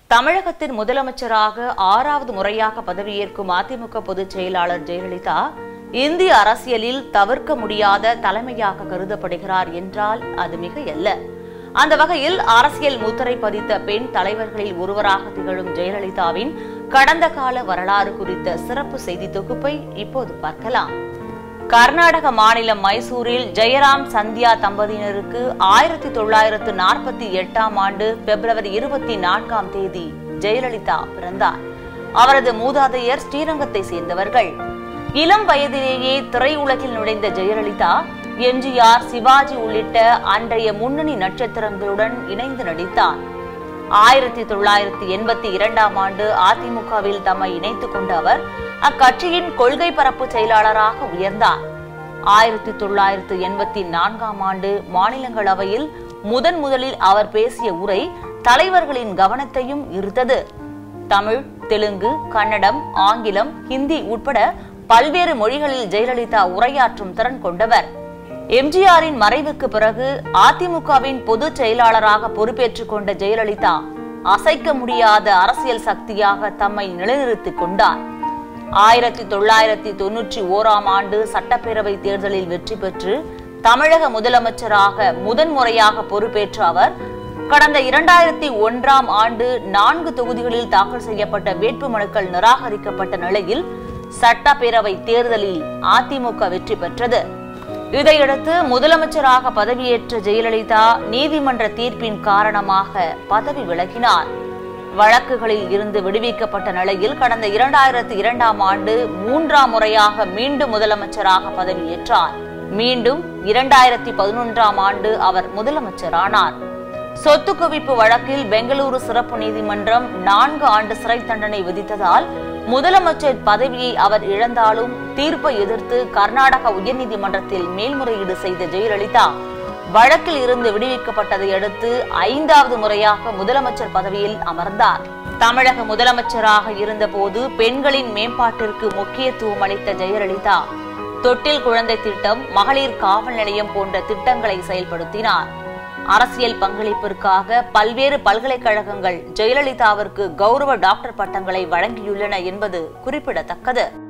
தமிழகத்தின் முதலமைச்சராக ஆறாவது முறையாக பதவியேற்கும் அதிமுக பொதுச் செயலாளர் ஜெயலலிதா இந்திய அரசியலில் தவிர்க்க முடியாத தலைமையாக கருதப்படுகிறார் என்றால் அது மிகையல்ல அந்த வகையில் அரசியல் முத்திரை பதித்த பெண் தலைவர்களில் ஒருவராக திகழும் ஜெயலலிதாவின் கடந்த கால வரலாறு குறித்த சிறப்பு செய்தி தொகுப்பை இப்போது பார்க்கலாம் கர்நாடக மாநிலம் மைசூரில் ஜெயராம் சந்தியா தம்பதியினருக்கு ஆயிரத்தி தொள்ளாயிரத்து நாற்பத்தி எட்டாம் ஆண்டு பிப்ரவரி இருபத்தி நான்காம் தேதி ஜெயலலிதா பிறந்தார் அவரது மூதாதையர் ஸ்ரீரங்கத்தை சேர்ந்தவர்கள் இளம் வயதிலேயே திரையுலகில் நுழைந்த ஜெயலலிதா எம்ஜிஆர் சிவாஜி உள்ளிட்ட அன்றைய முன்னணி நட்சத்திரங்களுடன் இணைந்து நடித்தார் ஆயிரத்தி தொள்ளாயிரத்தி எண்பத்தி இரண்டாம் ஆண்டு அதிமுகவில் தம்மை இணைத்துக் கொண்ட அவர் அக்கட்சியின் கொள்கை பரப்பு செயலாளராக உயர்ந்தார் ஆயிரத்தி தொள்ளாயிரத்து எண்பத்தி நான்காம் ஆண்டு மாநிலங்களவையில் முதன் முதலில் அவர் பேசிய உரை தலைவர்களின் கவனத்தையும் ஈர்த்தது தமிழ் தெலுங்கு கன்னடம் ஆங்கிலம் ஹிந்தி உட்பட பல்வேறு மொழிகளில் ஜெயலலிதா உரையாற்றும் திறன் கொண்டவர் எம்ஜிஆரின் மறைவுக்கு பிறகு அதிமுகவின் பொதுச் செயலாளராக பொறுப்பேற்றுக் கொண்ட ஜெயலலிதா அசைக்க முடியாத அரசியல் சக்தியாக தம்மை நிலைநிறுத்திக் கொண்டார் ஆயிரத்தி தொள்ளாயிரத்தி தொன்னூற்றி ஓராம் ஆண்டு சட்டப்பேரவை தேர்தலில் வெற்றி பெற்று தமிழக முதலமைச்சராக முதன்முறையாக பொறுப்பேற்ற அவர் கடந்த இரண்டாயிரத்தி ஒன்றாம் ஆண்டு நான்கு தொகுதிகளில் தாக்கல் செய்யப்பட்ட வேட்புமனுக்கள் நிராகரிக்கப்பட்ட நிலையில் சட்டப்பேரவை தேர்தலில் அதிமுக வெற்றி பெற்றது இதையடுத்து முதலமைச்சராக பதவியேற்ற ஜெயலலிதா நீதிமன்ற தீர்ப்பின் காரணமாக பதவி விலகினார் வழக்குகளில் இருந்து விடுவிக்கப்பட்ட நிலையில் கடந்த இரண்டாயிரத்தி இரண்டாம் ஆண்டு மூன்றாம் முறையாக மீண்டும் முதலமைச்சராக பதவியேற்றார் மீண்டும் இரண்டாயிரத்தி பதினொன்றாம் ஆண்டு அவர் முதலமைச்சரானார் சொத்து குவிப்பு வழக்கில் பெங்களூரு சிறப்பு நீதிமன்றம் நான்கு ஆண்டு சிறை தண்டனை விதித்ததால் முதலமைச்சர் பதவியை அவர் இழந்தாலும் தீர்ப்பை எதிர்த்து கர்நாடக உயர்நீதிமன்றத்தில் மேல்முறையீடு செய்த ஜெயலலிதா வழக்கில் இருந்து விடுவிக்கப்பட்டதை அடுத்து ஐந்தாவது முறையாக முதலமைச்சர் பதவியில் அமர்ந்தார் தமிழக முதலமைச்சராக இருந்தபோது பெண்களின் மேம்பாட்டிற்கு முக்கியத்துவம் அளித்த ஜெயலலிதா தொட்டில் குழந்தை திட்டம் மகளிர் காவல் நிலையம் போன்ற திட்டங்களை செயல்படுத்தினார் அரசியல் பங்களிப்பிற்காக பல்வேறு பல்கலைக்கழகங்கள் ஜெயலலிதாவிற்கு கௌரவ டாக்டர் பட்டங்களை வழங்கியுள்ளன என்பது குறிப்பிடத்தக்கது